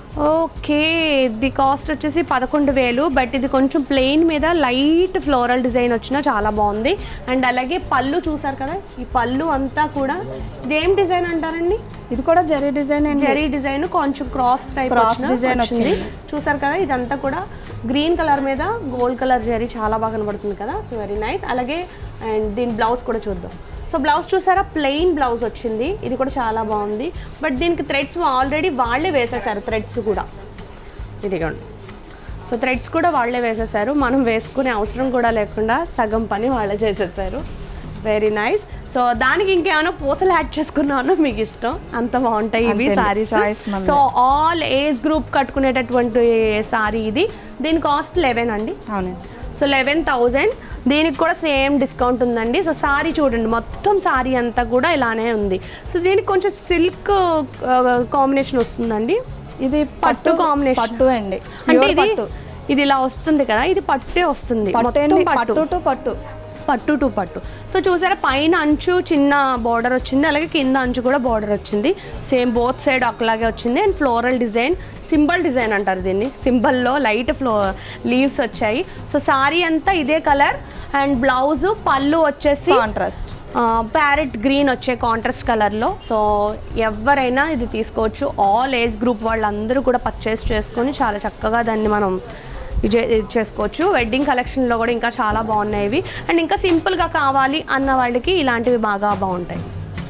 ఓకే ఇది కాస్ట్ వచ్చేసి పదకొండు వేలు బట్ ఇది కొంచెం ప్లెయిన్ మీద లైట్ ఫ్లోరల్ డిజైన్ వచ్చిన చాలా బాగుంది అండ్ అలాగే పళ్ళు చూసారు కదా ఈ పళ్ళు అంతా కూడా ఇదేం డిజైన్ అంటారండి ఇది కూడా జరీ డిజైన్ అండి జెరీ డిజైన్ కొంచెం క్రాస్ టైప్ Cross వచ్చిన- design వచ్చింది వచ్చింది. చూసారు కదా ఇదంతా కూడా గ్రీన్ కలర్ మీద గోల్డ్ కలర్ జరీ చాలా బాగా కనబడుతుంది కదా సో వెరీ నైస్ అలాగే అండ్ దీని బ్లౌజ్ కూడా చూద్దాం సో బ్లౌజ్ చూసారా ప్లెయిన్ బ్లౌజ్ వచ్చింది ఇది కూడా చాలా బాగుంది బట్ దీనికి థ్రెడ్స్ ఆల్రెడీ వాళ్ళే వేసేసారు థ్రెడ్స్ కూడా ఇదిగోండి సో థ్రెడ్స్ కూడా వాళ్ళే వేసేసారు మనం వేసుకునే అవసరం కూడా లేకుండా సగం పని వాళ్ళే చేసేసారు వెరీ నైస్ సో దానికి ఇంకేమైనా పూసలు యాడ్ చేసుకున్నాను మీకు ఇష్టం అంత బాగుంటాయి ఇవి అంతేండి, సారీస్ choice మనది. సో ఆల్ ఏజ్ గ్రూప్ కట్టుకునేటటువంటి సారీ ఇది దీని కాస్ట్ లెవెన్ అండి అవునండి సో లెవెన్ థౌజండ్ దీనికి కూడా సేమ్ డిస్కౌంట్ ఉందండి సో సారీ చూడండి మొత్తం సారీ అంతా కూడా ఇలానే ఉంది సో దీనికి కొంచెం సిల్క్ కాంబినేషన్ వస్తుందండి ఇది పట్టు combination. పట్టు అండి అంటే Pure ఇది పట్టు ఇది ఇలా వస్తుంది కదా ఇది పట్టే వస్తుంది పట్టు మొత్తం అండి పట్టు పట్టు టు పట్టు పట్టు టు పట్టు సో చూసారా పైన అంచు చిన్న బార్డర్ వచ్చింది అలాగే కింద అంచు కూడా బార్డర్ వచ్చింది సేమ్ బోత్ సైడ్ ఒకలాగే వచ్చింది and floral design symbol design అంటారు దీన్ని సింబల్లో లైట్ ఫ్లో లీవ్స్ వచ్చాయి సో సారీ అంతా ఇదే కలర్ అండ్ బ్లౌజ్ పళ్ళు వచ్చేసి కాంట్రాస్ట్ ప్యారెట్ గ్రీన్ వచ్చే కాంట్రాస్ట్ కలర్లో సో ఎవరైనా ఇది తీసుకోవచ్చు ఆల్ ఏజ్ గ్రూప్ వాళ్ళందరూ కూడా పర్చేస్ చేసుకొని చాలా చక్కగా దాన్ని మనం ఇది ఇది చేసుకోవచ్చు వెడ్డింగ్ కలెక్షన్లో కూడా ఇంకా చాలా బాగున్నాయి ఇవి అండ్ ఇంకా సింపుల్గా కావాలి అన్న వాళ్ళకి ఇలాంటివి బాగా బాగుంటాయి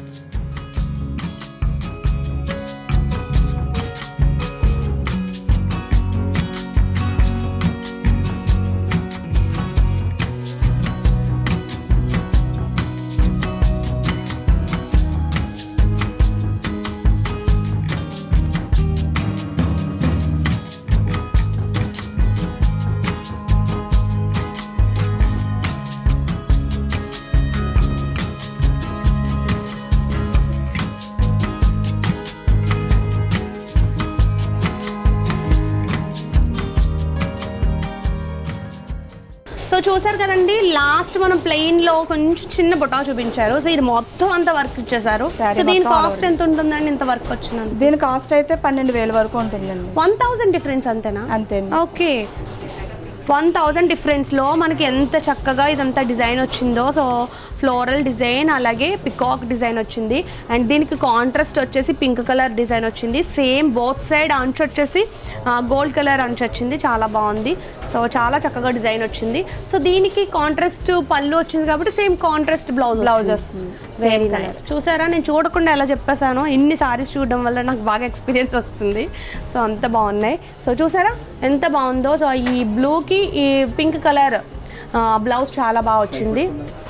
సో చూసారు కదండి లాస్ట్ మనం ప్లెయిన్ లో కొంచెం చిన్న బుటా చూపించారు సో ఇది మొత్తం అంతా వర్క్ ఇచ్చేసారు Saree సో దీని మొత్తం all కాస్ట్ ఎంత ఉంటుందండి ఇంత వర్క్ వచ్చినందుకు దీని కాస్ట్ అయితే పన్నెండు వేల వరకు ఉంటుందండి వన్ థౌసండ్ డిఫరెన్స్ అంతేనా అంతే అండి ఓకే వన్ థౌజండ్ డిఫరెన్స్లో మనకి ఎంత చక్కగా ఇదంతా డిజైన్ వచ్చిందో సో ఫ్లోరల్ డిజైన్ అలాగే పికాక్ డిజైన్ వచ్చింది అండ్ దీనికి కాంట్రాస్ట్ వచ్చేసి పింక్ కలర్ డిజైన్ వచ్చింది సేమ్ బోత్ సైడ్ అంచు వచ్చేసి గోల్డ్ కలర్ అంచు వచ్చింది చాలా బాగుంది సో చాలా చక్కగా డిజైన్ వచ్చింది సో దీనికి కాంట్రాస్ట్ పళ్ళు వచ్చింది కాబట్టి సేమ్ కాంట్రాస్ట్ బ్లౌజ్ బ్లౌజ్ వస్తుంది వెరీ నైస్ చూసారా నేను చూడకుండా ఎలా చెప్పేశాను ఇన్ని సారీస్ చూడడం వల్ల నాకు బాగా ఎక్స్పీరియన్స్ వస్తుంది సో అంత బాగున్నాయి సో చూసారా ఎంత బాగుందో సో ఈ బ్లూకి ఈ పింక్ కలర్ బ్లౌజ్ చాలా బాగా వచ్చింది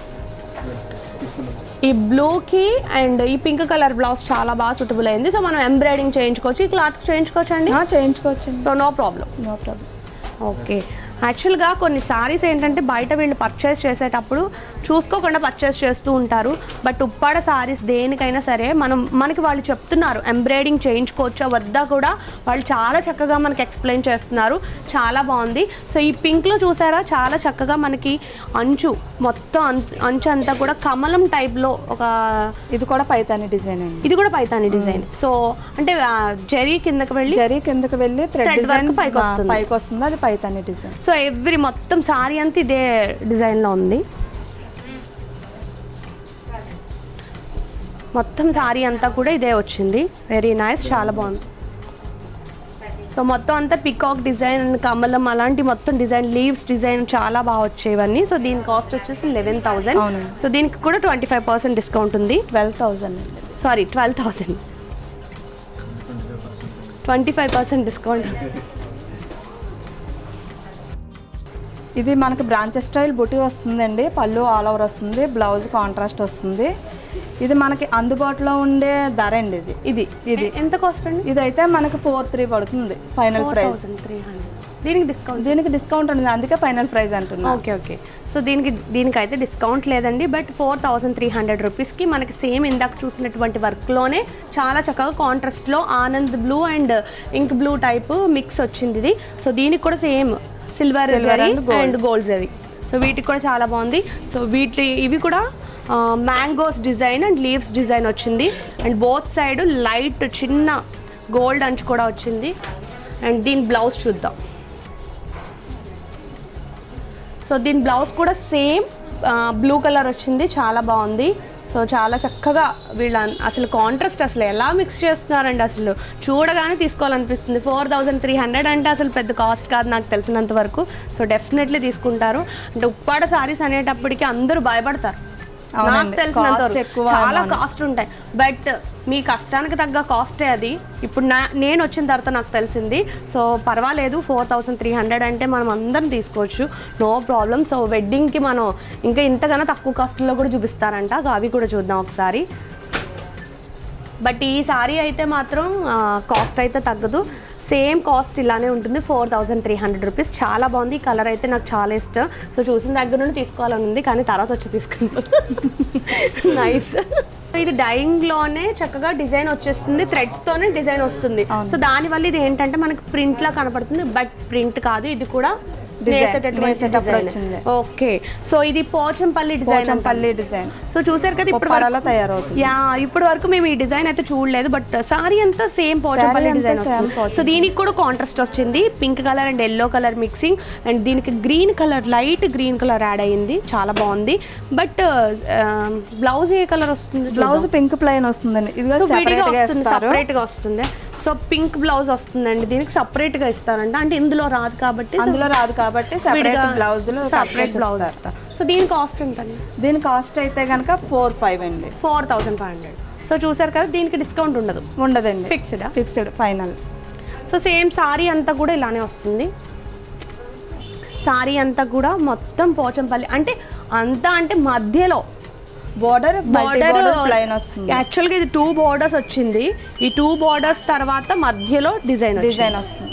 ఈ బ్లూకి అండ్ ఈ పింక్ కలర్ బ్లౌజ్ చాలా బాగా సూటబుల్ అయింది సో మనం ఎంబ్రాయిడింగ్ చేయించుకోవచ్చు ఈ క్లాత్ చేయించుకోవచ్చు అండి ఆ, చేయించుకోవచ్చండి so no problem no problem okay యాక్చువల్గా కొన్ని సారీస్ ఏంటంటే బయట వీళ్ళు పర్చేస్ చేసేటప్పుడు చూసుకోకుండా పర్చేస్ చేస్తూ ఉంటారు బట్ ఉప్పాడ సారీస్ దేనికైనా సరే మనం మనకి వాళ్ళు చెప్తున్నారు ఎంబ్రాయిడింగ్ చేయించుకోవచ్చా వద్దా కూడా వాళ్ళు చాలా చక్కగా మనకి ఎక్స్ప్లెయిన్ చేస్తున్నారు చాలా బాగుంది సో ఈ పింక్లో చూసారా చాలా చక్కగా మనకి అంచు మొత్తం అంచు- అంచు అంతా కూడా కమలం టైప్లో ఒక ఇది కూడా పైతాని డిజైన్ అండి ఇది కూడా పైతాని డిజైన్ సో అంటే ఆ, జరీ కిందకి వెళ్ళి జరీ కిందకి వెళ్ళి థ్రెడ్ Thread డిజైన్ work పైకి వస్తుంది. పైకి వస్తుంది అది పైతాని డిజైన్ సో ఎవ్రీ మొత్తం సారీ అంతా ఇదే డిజైన్లో ఉంది మొత్తం సారీ అంతా కూడా ఇదే వచ్చింది వెరీ నైస్ చాలా బాగుంది సో మొత్తం అంతా పికాక్ డిజైన్ అండ్ కమలం అలాంటి మొత్తం డిజైన్ లీవ్స్ డిజైన్ చాలా బాగా వచ్చాయి ఇవన్నీ సో దీని కాస్ట్ వచ్చేసి లెవెన్ థౌసండ్ అవును. సో దీనికి కూడా ట్వంటీ ఫైవ్ పర్సెంట్ డిస్కౌంట్ ఉంది ట్వెల్వ్ థౌజండ్ అండి sari twelve thousand twenty five percent discount ఇది మనకి బ్రాంచెస్ స్టైల్ బుటీ వస్తుందండి పళ్ళు ఆల్ ఓవర్ వస్తుంది బ్లౌజ్ కాంట్రాస్ట్ వస్తుంది ఇది మనకి అందుబాటులో ఉండే ధర అండి ఇది ఇది ఇది. ఎ- ఎంత కాస్ట్ అండి ఇది అయితే మనకి ఫోర్ త్రీ పడుతుంది ఫైనల్ ప్రైస్ త్రీ హండ్రెడ్ దీనికి డిస్కౌంట్ దీనికి డిస్కౌంట్ ఉంది అందుకే ఫైనల్ ప్రైస్ అంటున్నా ఓకే ఓకే సో దీనికి దీనికైతే డిస్కౌంట్ లేదండి but four thousand three hundred రూపీస్కి మనకి సేమ్ ఇందాక చూసినటువంటి వర్క్లోనే చాలా చక్కగా కాంట్రాస్ట్లో ఆనంద్ blue and ink blue type mix వచ్చింది ఇది సో దీనికి కూడా same silver Silver and gold. And gold zari so వీటికి కూడా చాలా బాగుంది సో వీటి ఇవి కూడా mangoes design and leaves design వచ్చింది అండ్ బోత్ సైడ్ లైట్ చిన్న గోల్డ్ అంచు కూడా వచ్చింది అండ్ దీని బ్లౌజ్ చూద్దాం సో దీని బ్లౌజ్ కూడా సేమ్ బ్లూ కలర్ వచ్చింది చాలా బాగుంది సో చాలా చక్కగా వీళ్ళ అసలు కాంట్రాస్ట్ అసలు ఎలా మిక్స్ చేస్తున్నారండి అసలు చూడగానే తీసుకోవాలనిపిస్తుంది ఫోర్ థౌజండ్ త్రీ హండ్రెడ్ అంటే అసలు పెద్ద కాస్ట్ కాదు నాకు తెలిసినంత వరకు సో డెఫినెట్లీ తీసుకుంటారు అంటే ఉప్పాడ సారీస్ అనేటప్పటికి అందరూ భయపడతారు నాకు అవునండి. తెలిసినంత Cost వరకు ఎక్కువ చాలా అవును. కాస్ట్ ఉంటాయి బట్ మీ కష్టానికి తగ్గ కాస్టే అది ఇప్పుడు నా నేను వచ్చిన తర్వాత నాకు తెలిసింది సో పర్వాలేదు ఫోర్ థౌసండ్ త్రీ హండ్రెడ్ అంటే మనం అందరం తీసుకోవచ్చు నో ప్రాబ్లం సో వెడ్డింగ్కి మనం ఇంకా ఇంతకన్నా తక్కువ కాస్ట్లో కూడా చూపిస్తారంట సో అవి కూడా చూద్దాం ఒకసారి బట్ ఈ సారీ అయితే మాత్రం కాస్ట్ అయితే తగ్గదు సేమ్ కాస్ట్ ఇలానే ఉంటుంది four thousand three hundred rupees చాలా బాగుంది ఈ కలర్ అయితే నాకు చాలా ఇష్టం సో చూసిన దగ్గర నుండి తీసుకోవాలని ఉంది కానీ తర్వాత వచ్చి తీసుకుంటాను నైస్ ఇది డైయింగ్ లోనే చక్కగా డిజైన్ వచ్చేస్తుంది థ్రెడ్స్ తోనే డిజైన్ వస్తుంది సో దానివల్ల ఇది ఏంటంటే మనకి ప్రింట్ లా కనపడుతుంది బట్ ప్రింట్ కాదు ఇది కూడా Design. నేసేటటువంటి నేసేటప్పుడు design. వచ్చింది. ఓకే సో ఇది Pochampally design Pochampally design so చూసారు కదా ఇప్పుడు ఉప్పాడలో తయారవుతుంది యా ఇప్పటి వరకు మేము ఈ డిజైన్ అయితే చూడలేదు బట్ సారీ అంతా సేమ్ పోచంపల్లి అంతా డిజైన్ same వస్తుంది పోచంపల్లి. సో దీనికి కూడా కాంట్రాస్ట్ వచ్చింది pink colour and yellow colour mixing and దీనికి green colour light green colour add అయ్యింది చాలా బాగుంది బట్ బ్లౌజ్ ఏ కలర్ వస్తుంది బ్లౌజ్ పింక్ ప్లైన్ వస్తుందండి ఇది సో విడిగా సెపరేట్ గా వస్తుంది ఇస్తారు సపరేట్ గా వస్తుంది సో పింక్ బ్లౌజ్ వస్తుందండి దీనికి సపరేట్ గా ఇస్తారంట అంటే ఇందులో రాదు కాబట్టి so అందులో రాదు కాబట్టి సెపరేట్ విడిగా బ్లౌజ్ సపరేట్ బ్లౌజ్ ఇస్తారు సో దీని కాస్ట్ ఉంటుంది దీని కాస్ట్ అయితే కనుక ఫోర్ ఫైవ్ అండి four thousand five hundred so చూసారు కదా దీనికి డిస్కౌంట్ ఉండదు ఉండదండి fixed fixed final so same sari అంతా కూడా ఇలానే వస్తుంది సారీ అంతా కూడా మొత్తం పోచంపల్లి అంటే అంతా అంటే మధ్యలో బోర్డర్ బార్డర్ బోర్డర్ ప్లైన్ వస్తుంది యాక్చువల్గా ఇది టూ బార్డర్స్ వచ్చింది ఈ టూ బార్డర్స్ తర్వాత మధ్యలో డిజైన్ డిజైన్ వస్తుంది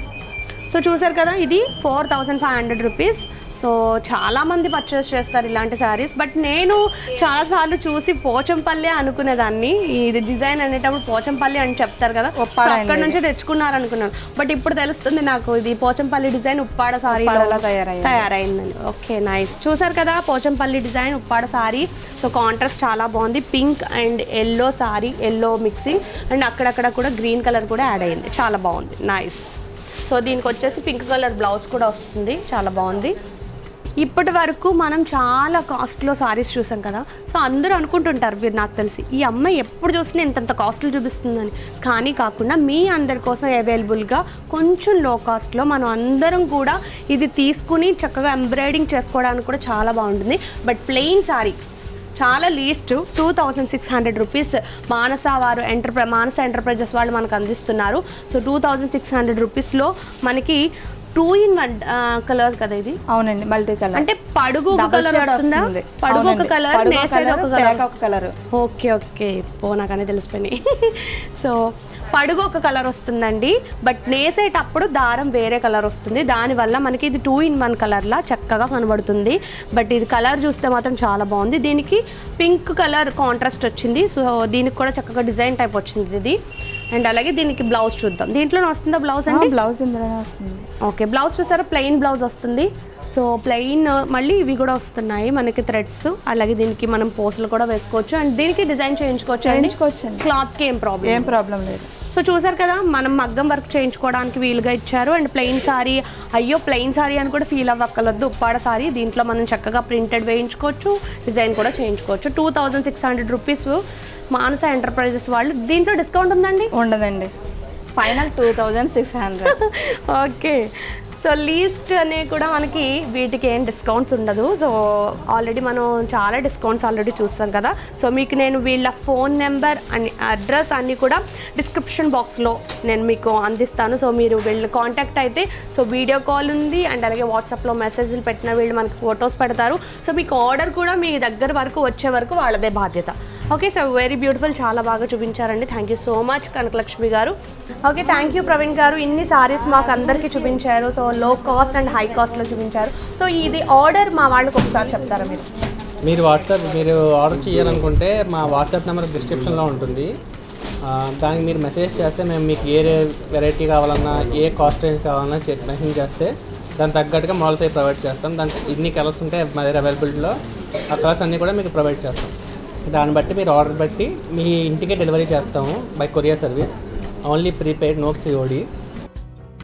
సో చూసారు కదా ఇది four thousand five hundred rupees so చాలా మంది పర్చేస్ చేస్తారు ఇలాంటి శారీస్ బట్ నేను చాలాసార్లు చూసి పోచంపల్లి అనుకునేదాన్ని ఇది డిజైన్ అనేటప్పుడు పోచంపల్లి అని చెప్తారు కదా సో ఉప్పాడ అక్కడ అండి నుంచి తెచ్చుకున్నారు అనుకున్నాను బట్ ఇప్పుడు తెలుస్తుంది నాకు ఇది పోచంపల్లి డిజైన్ ఉప్పాడ సారీ ఉప్పాడలో తయారయ్యింది. తయారైందని ఓకే నైస్ చూసారు కదా Pochampally design Uppada sari so contrast చాలా బాగుంది pink and yellow sari yellow mixing and అక్కడక్కడ కూడా గ్రీన్ కలర్ కూడా యాడ్ అయ్యింది చాలా బాగుంది నైస్ సో దీనికి వచ్చేసి పింక్ కలర్ బ్లౌజ్ కూడా వస్తుంది చాలా బాగుంది ఇప్పటి వరకు మనం చాలా కాస్ట్లో సారీస్ చూసాం కదా సో అందరూ అనుకుంటుంటారు మీరు నాకు తెలిసి ఈ అమ్మాయి ఎప్పుడు చూసినా ఇంతంత కాస్ట్లు చూపిస్తుందని కానీ కాకుండా మీ అందరి కోసం అవైలబుల్గా కొంచెం లో కాస్ట్లో మనం అందరం కూడా ఇది తీసుకుని చక్కగా ఎంబ్రాయిడింగ్ చేసుకోవడానికి కూడా చాలా బాగుంటుంది బట్ ప్లెయిన్ సారీ చాలా least two thousand six hundred rupees Manasa వారు ఎంటర్ప్రై మానస ఎంటర్ప్రైజెస్ వాళ్ళు మనకు అందిస్తున్నారు so two thousand six hundred రూపీస్లో మనకి టూ ఇన్ వన్ కలర్ కదా ఇది అవునండి మల్టీ కలర్ అంటే పడుగు ఒక కలర్ వస్తుందా పడుగు ఒక కలర్ నేసేది ఒక కలర్ ఒక కలర్ ఓకే ఓకే పో నాకనే తెలిసిపోయినాయి సో పడుగు ఒక కలర్ వస్తుందండి బట్ నేసేటప్పుడు దారం వేరే కలర్ వస్తుంది దానివల్ల మనకి ఇది టూ ఇన్ వన్ కలర్లా చక్కగా కనబడుతుంది బట్ ఇది కలర్ చూస్తే మాత్రం చాలా బాగుంది దీనికి పింక్ కలర్ కాంట్రాస్ట్ వచ్చింది సో దీనికి కూడా చక్కగా డిజైన్ టైప్ వచ్చింది ఇది అండ్ అలాగే దీనికి బ్లౌజ్ చూద్దాం దీంట్లోనే వస్తుందా బ్లౌజ్ అండి బ్లౌజ్ ఇందులోనే వస్తుంది ఓకే బ్లౌజ్ చూసారా ప్లెయిన్ బ్లౌజ్ వస్తుంది సో ప్లెయిన్ మళ్ళీ ఇవి కూడా వస్తున్నాయి మనకి థ్రెడ్స్ అలాగే దీనికి మనం పోస్టులు కూడా వేసుకోవచ్చు అండ్ దీనికి డిజైన్ చేయించుకోవచ్చు అండి చేయించుకోవచ్చండి. క్లాత్కి ఏం ప్రాబ్లం ఏం ప్రాబ్లం లేదు సో చూసారు కదా మనం మగ్గం వర్క్ చేయించుకోవడానికి వీలుగా ఇచ్చారు అండ్ ప్లెయిన్ సారీ అయ్యో ప్లెయిన్ సారీ అని కూడా ఫీల్ అవ్వక్కర్లేదు ఉప్పాడ సారీ దీంట్లో మనం చక్కగా ప్రింటెడ్ వేయించుకోవచ్చు డిజైన్ కూడా చేయించుకోవచ్చు two thousand six hundred rupees Manasa enterprises వాళ్ళు దీంట్లో డిస్కౌంట్ ఉందండి ఉండదండి final two thousand six hundred okay so least అనే కూడా మనకి వీటికి ఏం డిస్కౌంట్స్ ఉండదు సో ఆల్రెడీ మనం చాలా డిస్కౌంట్స్ ఆల్రెడీ చూస్తాం కదా సో మీకు నేను వీళ్ళ ఫోన్ నెంబర్ అని అడ్రస్ అన్నీ కూడా డిస్క్రిప్షన్ బాక్స్లో నేను మీకు అందిస్తాను సో మీరు వీళ్ళు కాంటాక్ట్ అయితే సో వీడియో కాల్ ఉంది అండ్ అలాగే వాట్సాప్లో మెసేజ్లు పెట్టిన వీళ్ళు మనకి ఫొటోస్ పెడతారు సో మీకు ఆర్డర్ కూడా మీ దగ్గర వరకు వచ్చే వరకు వాళ్ళదే బాధ్యత ఓకే సో వెరీ బ్యూటిఫుల్ చాలా బాగా చూపించారండి thank you so much Kanakalakshmi గారు ఓకే థ్యాంక్ యూ ప్రవీణ్ గారు ఇన్ని సారీస్ మాకు అందరికీ చూపించారు సో లో కాస్ట్ అండ్ హై కాస్ట్లో చూపించారు సో ఇది ఆర్డర్ మా వాళ్ళకి ఒకసారి చెప్తారా మీరు మీరు వాట్సాప్ మీరు ఆర్డర్ చేయాలనుకుంటే మా వాట్సాప్ నెంబర్ డిస్క్రిప్షన్లో ఉంటుంది ఆ, దానికి మీరు మెసేజ్ చేస్తే మేము మీకు ఏ వెరైటీ కావాలన్నా ఏ కాస్ట్ రేంజ్ కావాలన్నా మెసేజ్ చేస్తే దానికి తగ్గట్టుగా మోడల్స్ అవి ప్రొవైడ్ చేస్తాం దానికి ఇన్ని కలర్స్ ఉంటాయి మా దగ్గర అవైలబిలిటీలో ఆ కలర్స్ అన్నీ కూడా మీకు ప్రొవైడ్ చేస్తాం దాన్ని బట్టి మీరు ఆర్డర్ బట్టి మీ ఇంటికే డెలివరీ చేస్తాము by courier service only prepaid no COD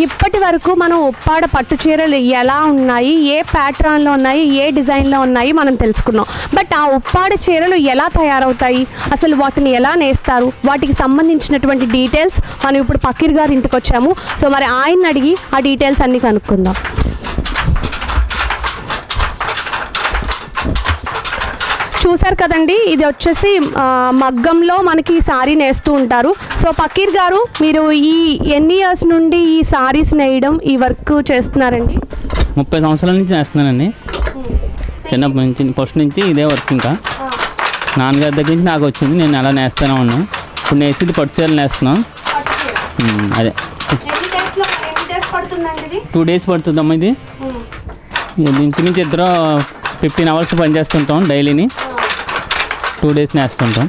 ఇప్పటి వరకు మనం ఉప్పాడ పట్టు చీరలు ఎలా ఉన్నాయి ఏ ప్యాటర్న్లో ఉన్నాయి ఏ డిజైన్లో ఉన్నాయి మనం తెలుసుకున్నాం బట్ ఆ ఉప్పాడ చీరలు ఎలా తయారవుతాయి అసలు వాటిని ఎలా నేస్తారు వాటికి సంబంధించినటువంటి డీటెయిల్స్ మనం ఇప్పుడు పకీర్ గారి ఇంటికి వచ్చాము సో మరి ఆయన్ని అడిగి ఆ డీటెయిల్స్ అన్నీ కనుక్కుందాం చూసారు కదండి ఇది వచ్చేసి ఆ, మగ్గంలో మనకి ఈ సారీ నేస్తూ ఉంటారు సో పకీర్ గారు మీరు ఈ ఎన్ని ఇయర్స్ నుండి ఈ సారీస్ నేయడం ఈ వర్క్ చేస్తున్నారండి ముప్పై సంవత్సరాల నుంచి చేస్తున్నానండి చిన్నప్పటి నుంచి ఫస్ట్ నుంచి ఇదే వర్క్ ఇంకా నాన్నగారి దగ్గర నుంచి నాకు వచ్చింది నేను అలా నేస్తూనే ఉన్నాను ఇప్పుడు నేసేది పట్టు చీరలు నేస్తున్నాం ఉమ్, అదే టూ డేస్ పడుతుందమ్మా ఇది ఇది ఇంచుమించు ఇద్దరు ఫిఫ్టీన్ అవర్స్ పని చేస్తుంటాం డైలీని టూ డేస్ నేస్తుంటాం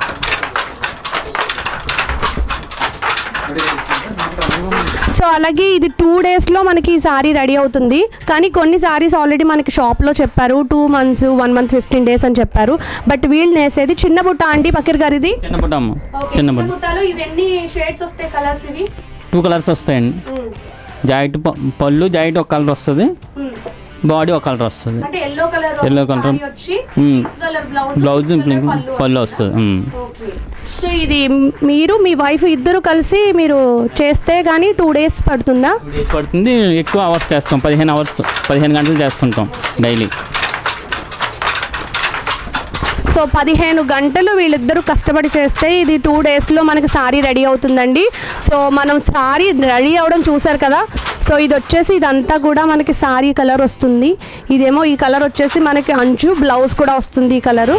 సో అలాగే ఇది టూ డేస్లో మనకి ఈ సారీ రెడీ అవుతుంది కానీ కొన్ని సారీస్ ఆల్రెడీ మనకి షాప్లో చెప్పారు two months one month fifteen days అని చెప్పారు బట్ వీళ్ళు నేసేది చిన్న బుట్ట ఆంటీ పకీర్ గారు ఇది చిన్న బుట్ట అమ్మ చిన్న బుట్ట బుట్టలు ఇవన్నీ షేడ్స్ వస్తాయి కలర్స్ ఇవి టూ కలర్స్ వస్తాయండి జాకెట్ ప- పళ్ళు జాకెట్ ఒక కలర్ వస్తుంది బాడీ ఒక కలర్ వస్తుంది అంటే ఎల్లో కలర్ Yellow colour. వచ్చి మ్మ్. కలర్ బ్లౌజ్ బ్లౌజ్ పళ్ళు వస్తుంది ఉమ్. సో ఇది మీరు మీ వైఫ్ ఇద్దరు కలిసి మీరు చేస్తే గానీ టూ డేస్ పడుతుందా టూ డేస్ పడుతుంది ఎక్కువ అవర్స్ చేస్తాం పదిహేను అవర్స్ పదిహేను గంటలు చేస్తుంటాం డైలీ సో పదిహేను గంటలు వీళ్ళిద్దరూ కష్టపడి చేస్తే ఇది టూ డేస్లో మనకి సారీ రెడీ అవుతుందండి సో మనం సారీ రెడీ అవ్వడం చూసారు కదా సో ఇది వచ్చేసి ఇదంతా కూడా మనకి సారీ కలర్ వస్తుంది ఇదేమో ఈ కలర్ వచ్చేసి మనకి అంచు బ్లౌజ్ కూడా వస్తుంది ఈ కలరు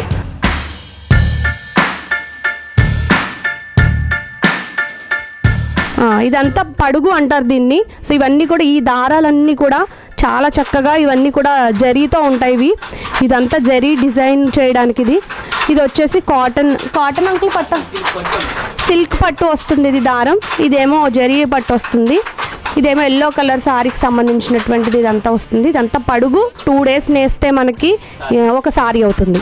ఆ, ఇదంతా పడుగు అంటారు దీన్ని సో ఇవన్నీ కూడా ఈ దారాలన్నీ కూడా చాలా చక్కగా ఇవన్నీ కూడా జరీతో ఉంటాయి ఇవి ఇదంతా జరీ డిజైన్ చేయడానికి ఇది ఇది వచ్చేసి కాటన్ కాటన్ అంకుల్ పట్ట సిల్క్ పట్టు వస్తుంది ఇది దారం ఇదేమో జరీ పట్టు వస్తుంది ఇదేమో ఎల్లో కలర్ సారీకి సంబంధించినటువంటిది ఇదంతా వస్తుంది ఇదంతా పడుగు టూ డేస్ నేస్తే మనకి ఆ, ఒక సారీ అవుతుంది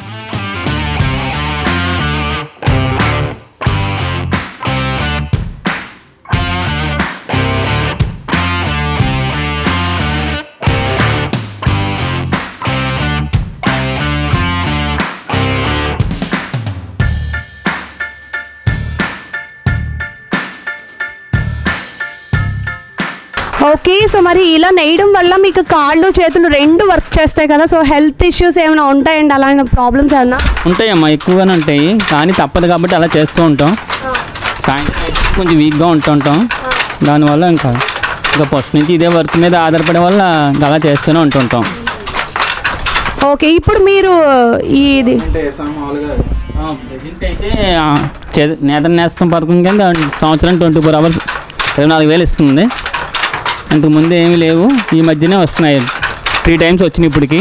ఓకే సో మరి ఇలా నేయడం వల్ల మీకు కాళ్ళు చేతులు రెండు వర్క్ చేస్తాయి కదా సో హెల్త్ ఇష్యూస్ ఏమైనా ఉంటాయండి అలాంటి ప్రాబ్లమ్స్ ఏమైనా ఉంటాయమ్మా ఎక్కువగానే ఉంటాయి కానీ తప్పదు కాబట్టి అలా చేస్తూ ఉంటాం సాయంత్రం అయితే కొంచెం వీక్గా ఉంటుంటాం దానివల్ల ఇంకా ఇంకా ఫస్ట్ నుంచి ఇదే వర్క్ మీద ఆధారపడే వల్ల ఇంకా అలా చేస్తూనే ఉంటుంటాం ఓకే ఇప్పుడు మీరు ఇది ప్రజెంట్ అయితే ఆ, చే- నేత నేస్తం పథకం కింద సంవత్సరం ట్వంటీ ఫోర్ అవర్స్ ఇరవై నాలుగు వేలు ఇస్తుంది అంతకుముందు ఏమీ లేవు ఈ మధ్యనే వస్తున్నాయి త్రీ టైమ్స్ వచ్చినాయి ఇప్పటికి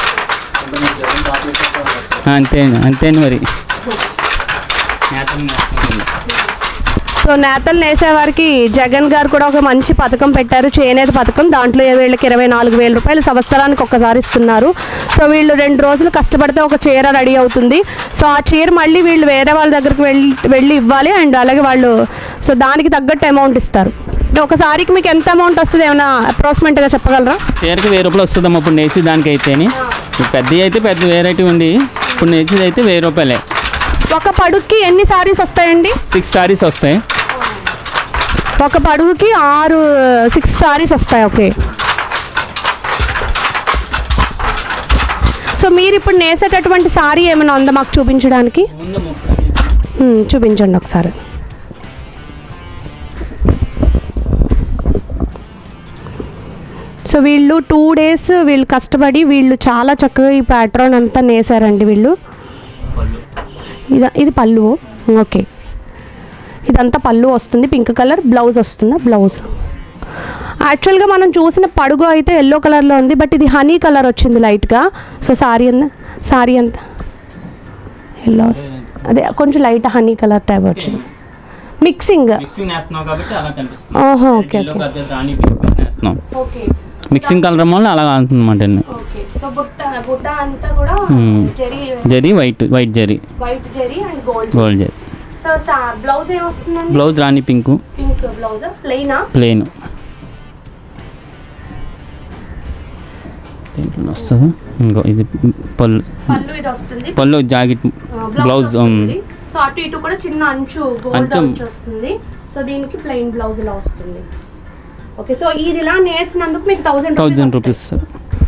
అంతే అంతే మరి నేతలు నేస్తుంది. సో నేతలు నేసేవారికి జగన్ గారు కూడా ఒక మంచి పథకం పెట్టారు చేనేత పథకం దాంట్లో వీళ్ళకి ఇరవై నాలుగు వేల రూపాయలు సంవత్సరానికి ఒక్కసారి ఇస్తున్నారు సో వీళ్ళు రెండు రోజులు కష్టపడితే ఒక చీర రెడీ అవుతుంది సో ఆ చీర మళ్ళీ వీళ్ళు వేరే వాళ్ళ దగ్గరికి వెళ్ళి వెళ్ళి ఇవ్వాలి అండ్ అలాగే వాళ్ళు సో దానికి తగ్గట్టు అమౌంట్ ఇస్తారు అంటే ఒక సారీకి మీకు ఎంత అమౌంట్ వస్తుంది ఏమైనా అప్రాక్సిమేట్గా చెప్పగలరా చీరకి వెయ్యి రూపాయలు వస్తుందమ్మా ఇప్పుడు నేసి దానికి అయితేని పెద్దవి అయితే పెద్ద వెరైటీ ఉంది ఇప్పుడు నేసేది అయితే వెయ్యి రూపాయలే ఒక పడుగుకి ఎన్ని సారీస్ వస్తాయండి సిక్స్ సారీస్ వస్తాయి ఒక పడుగుకి ఆరు సిక్స్ సారీస్ వస్తాయి ఓకే సో మీరు ఇప్పుడు నేసేటటువంటి సారీ ఏమైనా ఉందా మాకు చూపించడానికి మ్మ్, చూపించండి ఒకసారి సో వీళ్ళు టూ డేస్ వీళ్ళు కష్టపడి వీళ్ళు చాలా చక్కగా ఈ ప్యాట్రన్ అంతా నేసారండి వీళ్ళు ఇది ఇది పళ్ళు ఓకే ఇదంతా పళ్ళు వస్తుంది పింక్ కలర్ బ్లౌజ్ వస్తుందా బ్లౌజ్ యాక్చువల్గా మనం చూసిన పడుగు అయితే ఎల్లో కలర్లో ఉంది బట్ ఇది హనీ కలర్ వచ్చింది లైట్గా సో సారీ అంత సారీ అంత ఎల్లో అదే కొంచెం లైట్ హనీ కలర్ టైప్ వచ్చింది మిక్సింగ్ మిక్సింగ్ వేస్తున్నాం కాబట్టి అలా కనిపిస్తుంది ఓహో ఓకే Yellow ఓకే కాదు, రాణి పింక్ వేస్తున్నాం ఓకే మిక్సింగ్ కలర్ వల్ల అలా అంటుందన్నమాట అండి ఓకే సో బుట్ట బుట్ట అంతా కూడా Hmm. Zari zari white white zari white zari and gold gold zari so blouse ఏమొస్తుందండి blouse rani pink pink blouse ప్లెయినా ప్లెయిన్ వస్తుంది ఇంకో ఇది పళ్ళు పళ్ళు ఇది వస్తుంది పళ్ళు జాకెట్ బ్లౌజ్ బ్లౌజ్ వస్తుంది సో అటు ఇటు కూడా చిన్న అంచు గోల్డ్ అంచు. అంచు వస్తుంది సో దీనికి ప్లెయిన్ బ్లౌజ్ ఇలా వస్తుంది ఓకే సో ఇది ఇలా నేసినందుకు మీకు థౌసండ్ థౌజండ్ రూపీస్